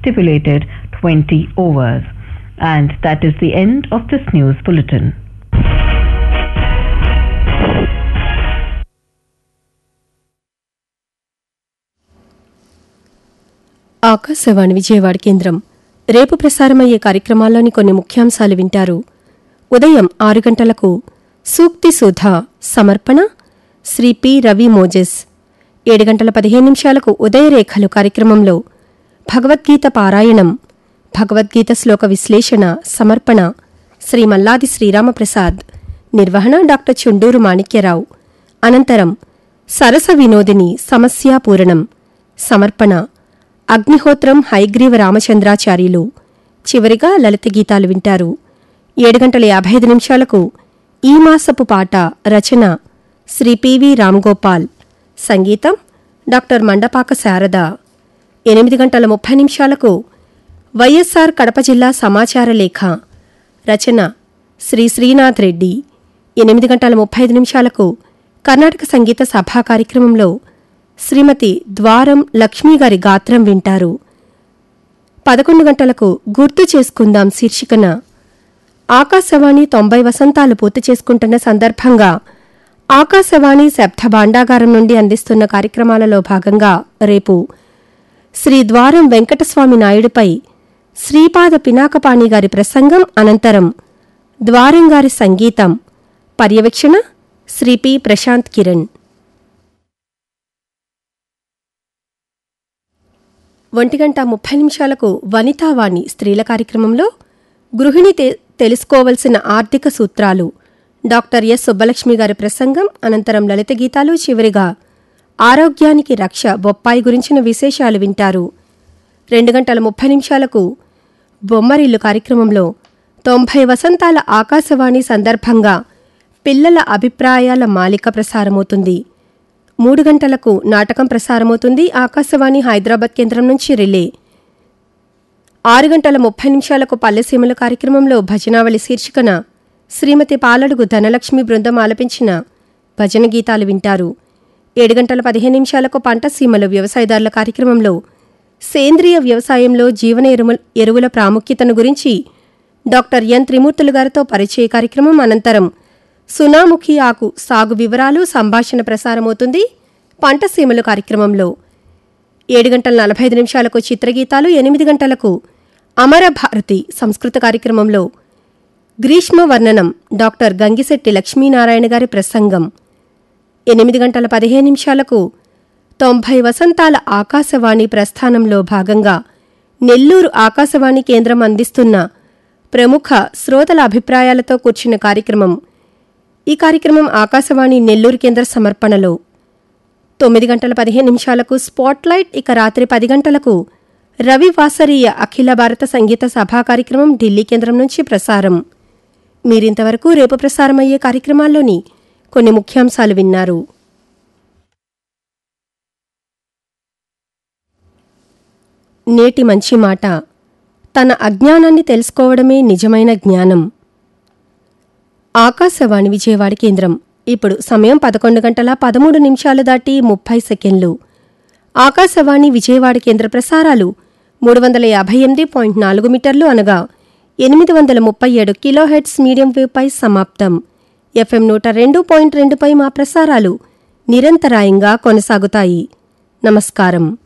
stipulated 20 overs. And that is the end of this news bulletin. Akashvani Vijayawada కేంద్రం రేపు ప్రసారమయ్యే కార్యక్రమాల్లోని కొన్ని ముఖ్యాంశాలు వింటారు ఉదయం ఆరు గంటలకు సూక్తి సుధ సమర్పణ శ్రీ పి రవి మోజెస్ ఏడు గంటల పదిహేను నిమిషాలకు ఉదయరేఖలు కార్యక్రమంలో భగవద్గీత పారాయణం భగవద్గీత శ్లోక విశ్లేషణ సమర్పణ శ్రీ మల్లాది శ్రీరామప్రసాద్ నిర్వహణ డాక్టర్ చుండూరు మాణిక్యరావు అనంతరం సరస వినోదిని సమస్యాపూరణం సమర్పణ అగ్నిహోత్రం హైగ్రీవ రామచంద్రాచార్యులు చివరిగా లలిత గీతాలు వింటారు ఏడు గంటల యాభై ఐదు నిమిషాలకు ఈ మాసపు పాట రచన శ్రీ పివి రామ్గోపాల్ సంగీతం డాక్టర్ మండపాక శారద ఎనిమిది గంటల ముప్పై నిమిషాలకు వైఎస్సార్ కడప జిల్లా సమాచార లేఖ రచన శ్రీ శ్రీనాథ్ రెడ్డి ఎనిమిది గంటల ముప్పై ఐదు నిమిషాలకు కర్ణాటక సంగీత సభా కార్యక్రమంలో శ్రీమతి ద్వారం లక్ష్మీ గారి గాత్రం వింటారు పదకొండు గంటలకు గుర్తు చేసుకుందాం శీర్షికన ఆకాశవాణి తొంభై వసంతాలు పూర్తి చేసుకుంటున్న సందర్భంగా ఆకాశవాణి శబ్ద భాండాగారం నుండి అందిస్తున్న కార్యక్రమాలలో భాగంగా రేపు శ్రీ ద్వారం వెంకటస్వామి నాయుడుపై శ్రీపాద పినాకపాణి గారి ప్రసంగం అనంతరం ద్వారం గారి సంగీతం పర్యవేక్షణ శ్రీ పి ప్రశాంత్ కిరణ్ ఒంటి గంట ముప్పై నిమిషాలకు వనితావాణి స్త్రీల కార్యక్రమంలో గృహిణి తె- తెలుసుకోవలసిన ఆర్థిక సూత్రాలు డాక్టర్ ఎస్ సుబ్బలక్ష్మి గారి ప్రసంగం అనంతరం లలిత గీతాలు చివరిగా ఆరోగ్యానికి రక్ష బొప్పాయి గురించిన విశేషాలు వింటారు రెండు గంటల ముప్పై నిమిషాలకు బొమ్మరిల్లు కార్యక్రమంలో తొంభై వసంతాల ఆకాశవాణి సందర్భంగా పిల్లల అభిప్రాయాల మాలిక ప్రసారమవుతుంది మూడు గంటలకు నాటకం ప్రసారమవుతుంది ఆకాశవాణి హైదరాబాద్ కేంద్రం నుంచి రిలే ఆరు గంటల ముప్పై నిమిషాలకు పల్లెసీమల కార్యక్రమంలో భజనావళి శీర్షికన శ్రీమతి పాలడుగు ధనలక్ష్మి బృందం ఆలపించిన భజన గీతాలు వింటారు ఏడు గంటల పదిహేను నిమిషాలకు పంట సీమలు వ్యవసాయదారుల కార్యక్రమంలో సేంద్రియ వ్యవసాయంలో జీవన ఎరుమ- ఎరువుల ప్రాముఖ్యతను గురించి డాక్టర్ ఎన్ త్రిమూర్తులు గారితో పరిచయ కార్యక్రమం అనంతరం సునాముఖి ఆకు సాగు వివరాలు సంభాషణ ప్రసారమవుతుంది పంట సీమలు కార్యక్రమంలో ఏడు గంటల నలభై ఐదు నిమిషాలకు చిత్రగీతాలు ఎనిమిది గంటలకు అమర భారతి సంస్కృత కార్యక్రమంలో గ్రీష్మ వర్ణనం డాక్టర్ గంగిశెట్టి లక్ష్మీనారాయణ గారి ప్రసంగం ఎనిమిది గంటల పదిహేను నిమిషాలకు తొంభై వసంతాల ఆకాశవాణి ప్రస్థానంలో భాగంగా నెల్లూరు ఆకాశవాణి కేంద్రం అందిస్తున్న ప్రముఖ శ్రోతల అభిప్రాయాలతో కూర్చున్న కార్యక్రమం ఈ కార్యక్రమం ఆకాశవాణి నెల్లూరు కేంద్ర సమర్పణలో తొమ్మిది గంటల పదిహేను నిమిషాలకు స్పాట్లైట్ ఇక రాత్రి పది గంటలకు రవి వాసరీయ అఖిల భారత సంగీత సభా కార్యక్రమం ఢిల్లీ కేంద్రం నుంచి ప్రసారం మీరింతవరకు రేపు ప్రసారమయ్యే కార్యక్రమాల్లోని కొన్ని ముఖ్యాంశాలు విన్నారు నేటి మంచి మాట తన అజ్ఞానాన్ని తెలుసుకోవడమే నిజమైన జ్ఞానం ఆకాశవాణి విజయవాడ కేంద్రం ఇప్పుడు సమయం పదకొండు గంటల పదమూడు నిమిషాలు దాటి ముప్పై సెకండ్లు ఆకాశవాణి విజయవాడ కేంద్ర ప్రసారాలు మూడు వందల యాభై ఎనిమిది పాయింట్ నాలుగు మీటర్లు అనగా ఎనిమిది వందల ముప్పై ఏడు కిలోహెడ్స్ మీడియం వేవ్పై సమాప్తం ఎఫ్ఎం నూట రెండు పాయింట్ రెండుపై మా ప్రసారాలు నిరంతరాయంగా కొనసాగుతాయి నమస్కారం